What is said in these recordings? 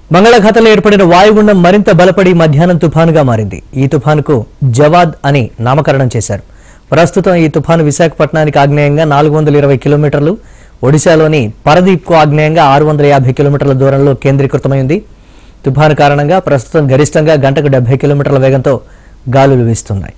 బంగాళాఖాతంలో ఏర్పడిన వాయుగుండం మరింత బలపడి మధ్యాహ్నం తుఫానుగా మారింది ఈ తుఫానుకు జవాద్ అని నామకరణం చేశారు ప్రస్తుతం ఈ తుఫాను విశాఖపట్నానికి ఆగ్నేయంగా నాలుగు వందల ఇరవై కిలోమీటర్లు ఒడిశాలోని పరదీప్కు ఆగ్నేయంగా ఆరు వందల యాభై కిలోమీటర్ల దూరంలో కేంద్రీకృతమైంది తుఫాను కారణంగా ప్రస్తుతం గరిష్టంగా గంటకు డెబ్బై కిలోమీటర్ల వేగంతో గాలులు వీస్తున్నాయి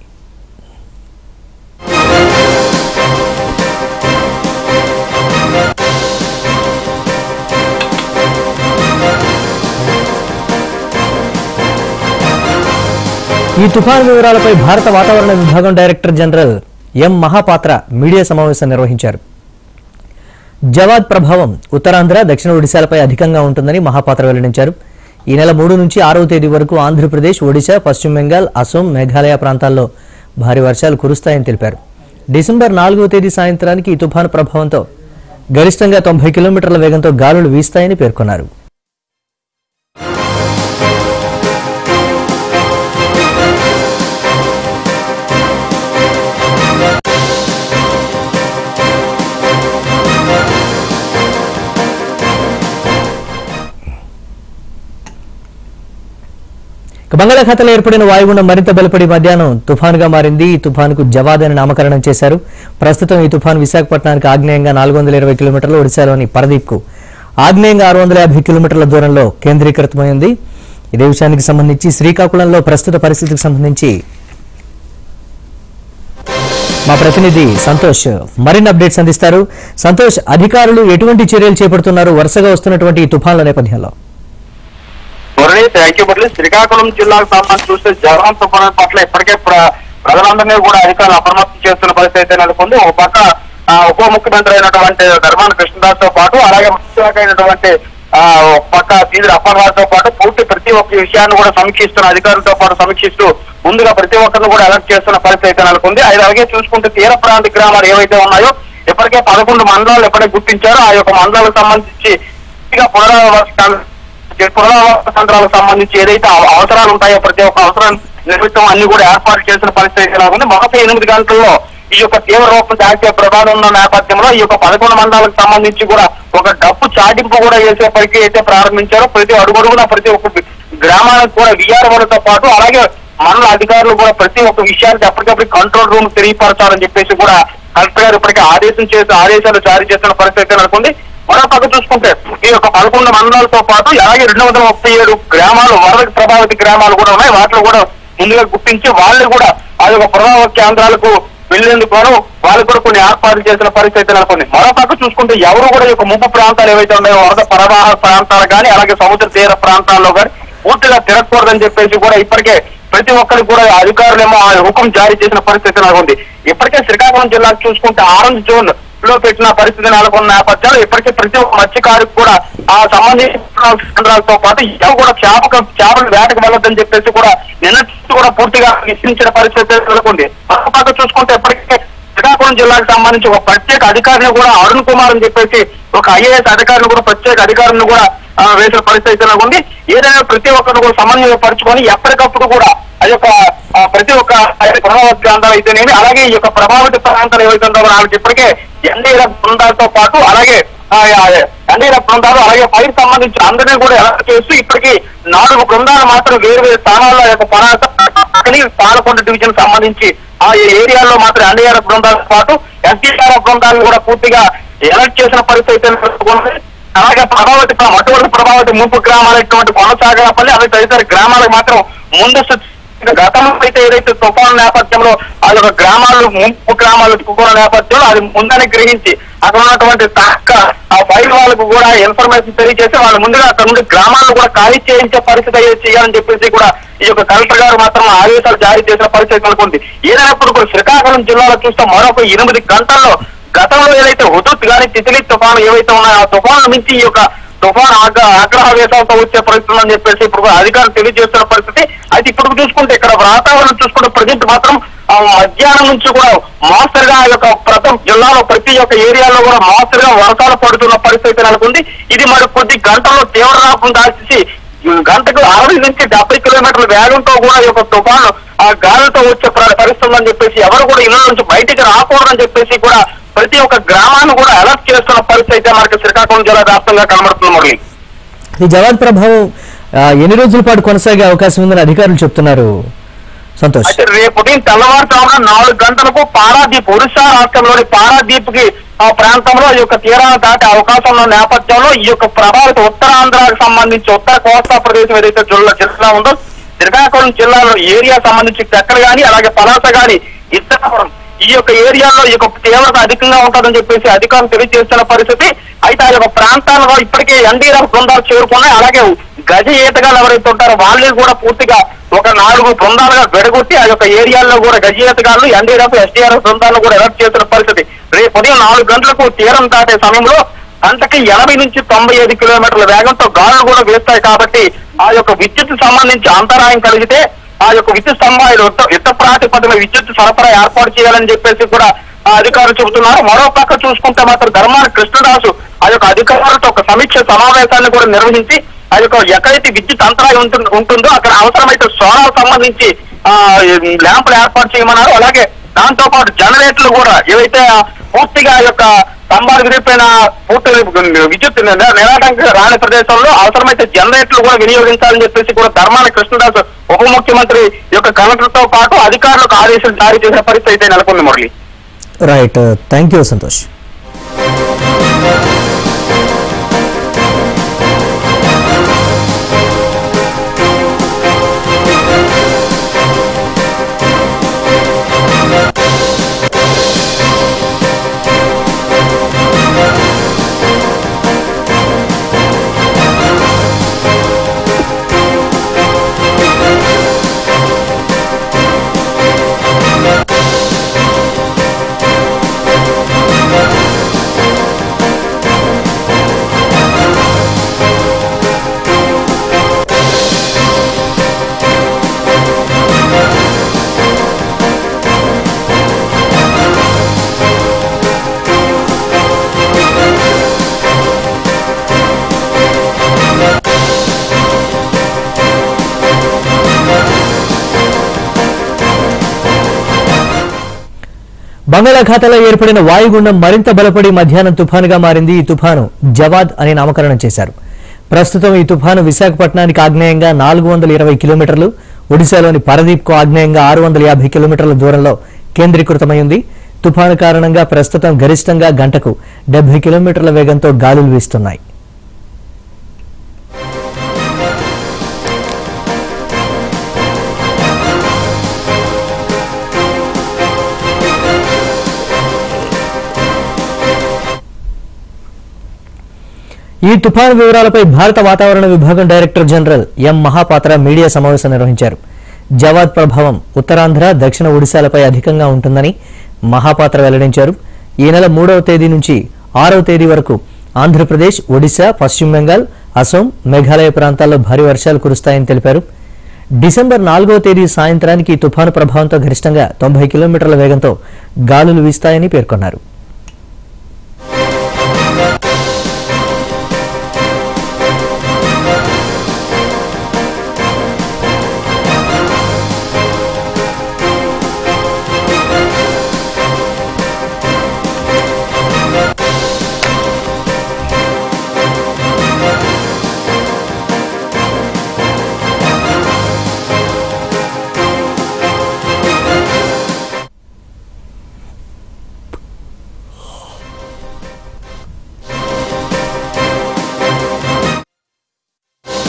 ఈ తుఫాను వివరాలపై భారత వాతావరణ విభాగం director general M Mohapatra media సమావేశం నిర్వహించారు జవాద్ ప్రభావం ఉత్తరాంధ్ర దక్షిణ ఒడిశాలపై అధికంగా ఉంటుందని మహాపాత్ర వెల్లడించారు ఈ నెల మూడు నుంచి ఆరవ తేదీ వరకు ఆంధ్రప్రదేశ్ ఒడిశా పశ్చిమ బెంగాల్ అసోం మేఘాలయ ప్రాంతాల్లో భారీ వర్షాలు కురుస్తాయని తెలిపారు డిసెంబర్ నాలుగవ తేదీ సాయంత్రానికి ఈ తుఫాను ప్రభావంతో గరిష్టంగా తొంభై కిలోమీటర్ల వేగంతో గాలులు వీస్తాయని పేర్కొన్నారు ఇక బంగాళాఖాతంలో ఏర్పడిన వాయుగుండం మరింత బలపడి మధ్యాహ్నం తుఫానుగా మారింది ఈ తుఫానుకు జవాద్ అని నామకరణం చేశారు ప్రస్తుతం ఈ తుఫాను విశాఖపట్నానికి ఆగ్నేయంగా నాలుగు వందల ఇరవై కిలోమీటర్లు ఒడిశాలోని పరదీప్కు ఆగ్నేయంగా ఆరు వందల యాభై కిలోమీటర్ల దూరంలో కేంద్రీకృతమైంది ఇదే విషయానికి సంబంధించి శ్రీకాకుళంలో ప్రస్తుత పరిస్థితికి సంబంధించి మా ప్రతినిధి సంతోష్ మరిన్ని అప్డేట్స్ అందిస్తారు సంతోష్ అధికారులు ఎటువంటి చర్యలు చేపడుతున్నారు వరుసగా వస్తున్నటువంటి ఈ తుఫాన్ల నేపథ్యంలో మురళి థ్యాంక్ యూ మురళి శ్రీకాకుళం జిల్లాకు సంబంధించి చూస్తే జగన్ తుఫాను పట్ల ఇప్పటికే ప్ర- ప్రజలందరినీ కూడా అధికారులు అప్రమత్తం చేస్తున్న పరిస్థితి అయితే నెలకొంది ఒక పక్క ఆ, ఉప ముఖ్యమంత్రి అయినటువంటి ధర్మాన కృష్ణదాస్ తో పాటు అలాగే ముఖ్యశాఖ అయినటువంటి ఆ, ఒక పక్క సీదిరి అప్పలరాజుతో పాటు పూర్తి ప్రతి ఒక్క విషయాన్ని కూడా సమీక్షిస్తున్న అధికారులతో పాటు సమీక్షిస్తూ ముందుగా ప్రతి ఒక్కరిని కూడా అలర్ట్ చేస్తున్న పరిస్థితి అయితే నెలకొంది అది అలాగే చూసుకుంటే తీర ప్రాంత గ్రామాలు ఏవైతే ఉన్నాయో ఇప్పటికే పదకొండు మండలాలు ఎప్పటికే గుర్తించారో ఆ యొక్క మండలాలకు సంబంధించి పూర్తిగా పునరావాసాలు పునరావాస కేంద్రాలకు సంబంధించి ఏదైతే అవ- అవసరాలు ఉంటాయో ప్రతి ఒక్క అవసరం నిమిత్తం అన్ని కూడా ఏర్పాటు చేసిన పరిస్థితి ఎలా ఉంది మొదటి ఎనిమిది గంటల్లో ఈ యొక్క తీవ్ర రూపం దాచే ప్రమాదం ఉన్న నేపథ్యంలో ఈ యొక్క పదకొండు మండలాలకు సంబంధించి కూడా ఒక డబ్బు చాటింపు కూడా చేసే ప్రక్రియ అయితే ప్రారంభించారు ప్రతి అడుగడుగున ప్రతి ఒక్క గ్రామానికి కూడా విఆర్ఓలతో పాటు అలాగే మండల అధికారులు కూడా ప్రతి ఒక్క విషయానికి ఎప్పటికప్పుడు కంట్రోల్ రూమ్ తెలియపరచాలని చెప్పేసి కూడా కలెక్టర్ గారు ఇప్పటికే ఆదేశం చేసి ఆదేశాలు జారీ చేస్తున్న పరిస్థితి నెలకొంది మరో పక్క చూసుకుంటే ఈ యొక్క పదకొండు మండలాలతో పాటు అలాగే రెండు వందల ముప్పై ఏడు గ్రామాలు వరద ప్రభావిత గ్రామాలు కూడా ఉన్నాయి వాటిలో కూడా ముందుగా గుర్తించి వాళ్ళు కూడా ఆ యొక్క ప్రభావ కేంద్రాలకు వెళ్లేందుకు గాను వాళ్ళు కూడా కొన్ని ఏర్పాట్లు చేసిన పరిస్థితి నెలకొంది మరో పక్క చూసుకుంటే ఎవరు కూడా ఈ యొక్క ముంపు ప్రాంతాలు ఏవైతే ఉన్నాయో వరద ప్రవాహ ప్రాంతాలు కానీ అలాగే సముద్ర తీర ప్రాంతాల్లో కానీ పూర్తిగా తిరగకూడదని చెప్పేసి కూడా ఇప్పటికే ప్రతి ఒక్కరికి కూడా అధికారులేమో ఆ హుకం జారీ చేసిన పరిస్థితి నెలకొంది ఇప్పటికే శ్రీకాకుళం జిల్లాకు చూసుకుంటే ఆరెంజ్ జోన్ లో పెట్టిన పరిస్థితి నెలకొన్న నేపథ్యంలో ఇప్పటికే ప్రతి ఒక్క మత్స్యకారికి కూడా ఆ సంబంధించిన కేంద్రాలతో పాటు ఎవరు కూడా చేపక చేపలు వేటకు వెళ్ళొద్దని చెప్పేసి కూడా నిన్న కూడా పూర్తిగా నిశ్చయించిన పరిస్థితి నెలకొంది మరో పక్క చూసుకుంటే ఇప్పటికే శ్రీకాకుళం జిల్లాకు సంబంధించి ఒక ప్రత్యేక అధికారిని కూడా అరుణ్ కుమార్ అని చెప్పేసి ఒక ఐఏఎస్ అధికారిని కూడా ప్రత్యేక అధికారిని కూడా ఆ, వేసిన పరిస్థితి అయితే ఉంది ఏదైనా ప్రతి ఒక్కరిని కూడా సమన్వయపరచుకొని ఎప్పటికప్పుడు కూడా ఆ యొక్క ఆ, ప్రతి ఒక్క ప్రభావిత ప్రాంతాలు అయితేనేమి అలాగే ఈ యొక్క ప్రభావిత ప్రాంతాలు ఏవైతే ఉందో వాళ్ళకి ఇప్పటికే ఎన్డీల బృందాలతో పాటు అలాగే ఎన్డీల బృందాలు అలాగే ఫైర్ సంబంధించి అందరినీ కూడా అలర్ట్ చేస్తూ ఇప్పటికి నాలుగు బృందాలు మాత్రం వేరు వేరు స్థానాల్లో ఆ యొక్క పరాస పక్కని పాలకొండ డివిజన్ సంబంధించి ఆ ఏరియాలో మాత్రం ఎన్డీఆర్ఎఫ్ బృందాలతో పాటు ఎస్డీఆర్ఎఫ్ బృందాలను కూడా పూర్తిగా అలర్ట్ చేసిన పరిస్థితి నెలకొంది. అలాగే ప్రభావిత అటువంటి ప్రభావిత ముంపు గ్రామాలైనటువంటి కొనసాగపల్లి అలాగే తదితర గ్రామాలకు మాత్రం ముందస్తు గతంలో అయితే ఏదైతే తుఫాను నేపథ్యంలో ఆ యొక్క గ్రామాలు ముంపు గ్రామాలు చిక్కుకున్న నేపథ్యంలో అది ముందని గ్రహించి అక్కడ ఉన్నటువంటి తక్క ఆ ఫైల్ వాళ్ళకు కూడా ఇన్ఫర్మేషన్ తెలియజేసి వాళ్ళు ముందుగా అక్కడ నుండి గ్రామాలను కూడా ఖాళీ చేయించే పరిస్థితి అయ్యే చేయాలని చెప్పేసి కూడా ఈ యొక్క కలెక్టర్ గారు మాత్రం ఆదేశాలు జారీ చేసిన పరిస్థితి నెలకొంది ఏదైనప్పుడు కూడా శ్రీకాకుళం జిల్లాలో చూస్తే మరొక ఎనిమిది గంటల్లో గతంలో ఏదైతే హుదూత్ గాని తితిలి తుఫాను ఏవైతే ఉన్నాయో ఆ తుఫాను నుంచి ఈ యొక్క తుఫాన్ ఆగ్ర ఆగ్రహవేశాలతో వచ్చే పరిస్థితి ఉందని చెప్పేసి ఇప్పుడు కూడా అధికారులు తెలియజేస్తున్న పరిస్థితి అయితే ఇప్పుడు చూసుకుంటే ఇక్కడ వాతావరణం చూసుకుంటే ప్రజెంట్ మాత్రం ఆ మధ్యాహ్నం నుంచి కూడా మోస్తరుగా ఆ యొక్క ప్రతి జిల్లాలో ప్రతి ఒక్క ఏరియాలో కూడా మోస్తరుగా వర్షాలు పడుతున్న పరిస్థితి నెలకొంది ఇది మరి కొద్ది గంటల్లో తీవ్ర రూపం దాల్చేసి గంటకు అరవై నుంచి డెబ్బై కిలోమీటర్ల వేగంతో కూడా ఈ యొక్క తుఫాను ఆ గాలితో వచ్చే ప్ర- పరిస్థితి ఉందని చెప్పేసి ఎవరు కూడా ఇళ్ళ నుంచి బయటికి రాకూడదని చెప్పేసి కూడా ప్రతి ఒక్క గ్రామాన్ని కూడా అలర్ట్ చేస్తున్న పరిస్థితి అయితే మనకి శ్రీకాకుళం జిల్లా వ్యాప్తంగా కనబడుతుంది మురళి ఈ జవాద్ ప్రభావం ఆ, ఎన్ని రోజుల పాటు కొనసాగే అవకాశం ఉందని అధికారులు చెప్తున్నారు సంతోష్ అయితే రేపు ఉదయం తెల్లవారుజామున నాలుగు గంటలకు పారాదీప్ ఒరిస్సా రాష్ట్రంలోని పారాదీప్ కి ఆ ప్రాంతంలో ఈ యొక్క తీరాన్ని దాటే అవకాశం ఉన్న నేపథ్యంలో ఈ యొక్క ప్రభావిత ఉత్తరాంధ్రకు సంబంధించి ఉత్తర కోస్తా ప్రదేశం ఏదైతే జిల్లా జిల్లా ఉందో శ్రీకాకుళం జిల్లాలో ఏరియా సంబంధించి చెక్కలు గాని అలాగే పలాస గాని ఇద్దరం ఈ యొక్క ఏరియాలో ఈ యొక్క తీవ్రత అధికంగా ఉంటుందని చెప్పేసి అధికారులు తెలియజేస్తున్న పరిస్థితి అయితే ఆ యొక్క ప్రాంతాలలో ఇప్పటికే ఎన్డీఆర్ఎఫ్ బృందాలు చేరుకున్నాయి అలాగే గజ ఈతగాళ్ళు ఎవరైతే ఉంటారో వాళ్ళు కూడా పూర్తిగా ఒక నాలుగు బృందాలుగా విడగొట్టి ఆ యొక్క ఏరియాల్లో కూడా గజ ఈతగాళ్ళు ఎన్డీఆర్ఎఫ్ ఎస్డీఆర్ఎఫ్ బృందాలను కూడా అలర్ట్ చేసిన పరిస్థితి రేపు ఉదయం నాలుగు గంటలకు తీరం దాటే సమయంలో గంటకి ఎనభై నుంచి తొంభై ఐదు కిలోమీటర్ల వేగంతో గాలులు కూడా వేస్తాయి కాబట్టి ఆ యొక్క విద్యుత్ సంబంధించి అంతరాయం కలిగితే ఆ యొక్క విద్యుత్ స్తంభాలు యుద్ధ యుద్ధ ప్రాతిపదికన విద్యుత్ సరఫరా ఏర్పాటు చేయాలని చెప్పేసి కూడా ఆ అధికారులు చెబుతున్నారు మరో పక్క చూసుకుంటే మాత్రం ధర్మాన కృష్ణదాసు ఆ యొక్క అధికారులతో ఒక సమీక్ష సమావేశాన్ని కూడా నిర్వహించి ఆ యొక్క ఎక్కడైతే విద్యుత్ అంతరాయం ఉంటుందో ఉంటుందో అక్కడ అవసరమైతే సోలార్ సంబంధించి ఆ ల్యాంపులు ఏర్పాటు చేయమన్నారు అలాగే దాంతో పాటు జనరేటర్లు కూడా ఏవైతే ఆ పూర్తిగా ఆ యొక్క స్తంభాలు విరిగిపోయిన పూర్తి విద్యుత్ నిల- నిరాటంక రాని ప్రదేశంలో అవసరమైతే జనరేటర్లు కూడా వినియోగించాలని చెప్పేసి కూడా ధర్మాన కృష్ణదాస్ ఉప ముఖ్యమంత్రి యొక్క కలెక్టర్ తో పాటు అధికారులకు ఆదేశాలు జారీ చేసిన పరిస్థితి అయితే నెలకొంది Murali right thank you Santosh బంగాళాఖాతంలో ఏర్పడిన వాయుగుండం మరింత బలపడి మధ్యాహ్నం తుఫానుగా మారింది ఈ తుఫాను జవాద్ అని నామకరణం చేశారు ప్రస్తుతం ఈ తుఫాను విశాఖపట్నానికి ఆగ్నేయంగా నాలుగు వందల ఇరవై కిలోమీటర్లు ఒడిశాలోని పరదీప్కు ఆగ్నేయంగా ఆరు వందల యాభై కిలోమీటర్ల దూరంలో కేంద్రీకృతమైంది తుఫాను కారణంగా ప్రస్తుతం గరిష్టంగా గంటకు డెబ్బై కిలోమీటర్ల వేగంతో గాలులు వీస్తున్నాయి ఈ తుఫాను వివరాలపై భారత వాతావరణ విభాగం director general M Mohapatra media సమావేశం నిర్వహించారు జవాద్ ప్రభావం ఉత్తరాంధ్ర దక్షిణ ఒడిశాలపై అధికంగా ఉంటుందని మహాపాత్ర వెల్లడించారు ఈ నెల మూడవ తేదీ నుంచి ఆరవ తేదీ వరకు ఆంధ్రప్రదేశ్ ఒడిశా పశ్చిమ బెంగాల్ అసోం మేఘాలయ ప్రాంతాల్లో భారీ వర్షాలు కురుస్తాయని తెలిపారు డిసెంబర్ నాలుగవ తేదీ సాయంత్రానికి ఈ తుఫాను ప్రభావంతో గరిష్టంగా తొంభై కిలోమీటర్ల వేగంతో గాలులు వీస్తాయని పేర్కొన్నారు